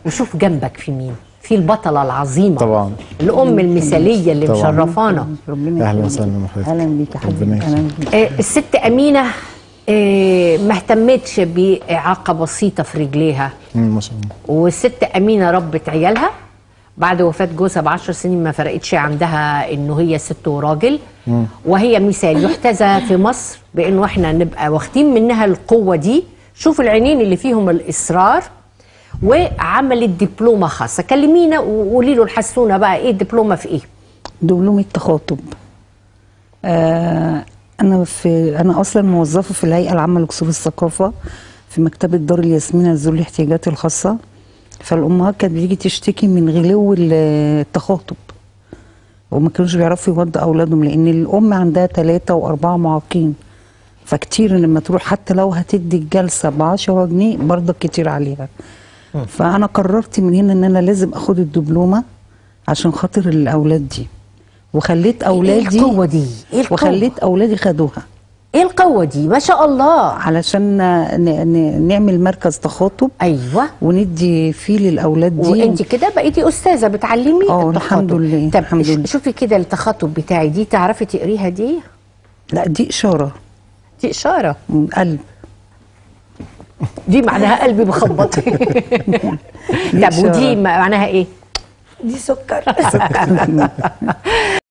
وشوف جنبك في مين في البطله العظيمه طبعا الام المثاليه اللي طبعاً. مشرفانا ربنا أهلاً يخليك. وسهلاً بحضرتك. اهلا بيك يا ربنا حبيبي اهلا يخليك. بيك آه، الست امينه آه، ما اهتمتش باعاقه بسيطه في رجليها مم، ما شاء الله والست امينه ربت عيالها بعد وفاه جوزها بعشر سنين ما فرقتش عندها انه هي ست وراجل وهي مثال يحتذى في مصر بانه احنا نبقى واخدين منها القوه دي شوف العينين اللي فيهم الاصرار وعملت دبلومه خاصه كلمينا وقولي له الحسونه بقى ايه الدبلومه في ايه دبلوم التخاطب آه انا في انا اصلا موظفه في الهيئه العامه لكسوب الثقافه في مكتبه دار الياسمين لذوي الاحتياجات الخاصه فالامهات كانت بتيجي تشتكي من غلو ال- التخاطب وما كانوش بيعرفوا يودوا اولادهم لان الام عندها ثلاثه واربعه معاقين فكتير لما تروح حتى لو هتدي الجلسه ب 10 جنيه برضه كتير عليها فانا قررت من هنا ان انا لازم اخد الدبلومه عشان خاطر الاولاد دي وخليت ايه اولادي القوه دي ايه القوه وخليت اولادي خدوها ايه القوه دي ما شاء الله علشان ن- ن- نعمل مركز تخاطب ايوه وندي فيه للاولاد دي وانت كده بقيتي استاذه بتعلمي اه، التخاطب. الحمد لله، طب الحمد ش- لله. شوفي كده التخاطب بتاعي دي تعرفي تقريها دي لا دي اشاره دي اشاره من قلب دي معناها قلبي بخبط طب ودي إشارة. معناها ايه دي سكر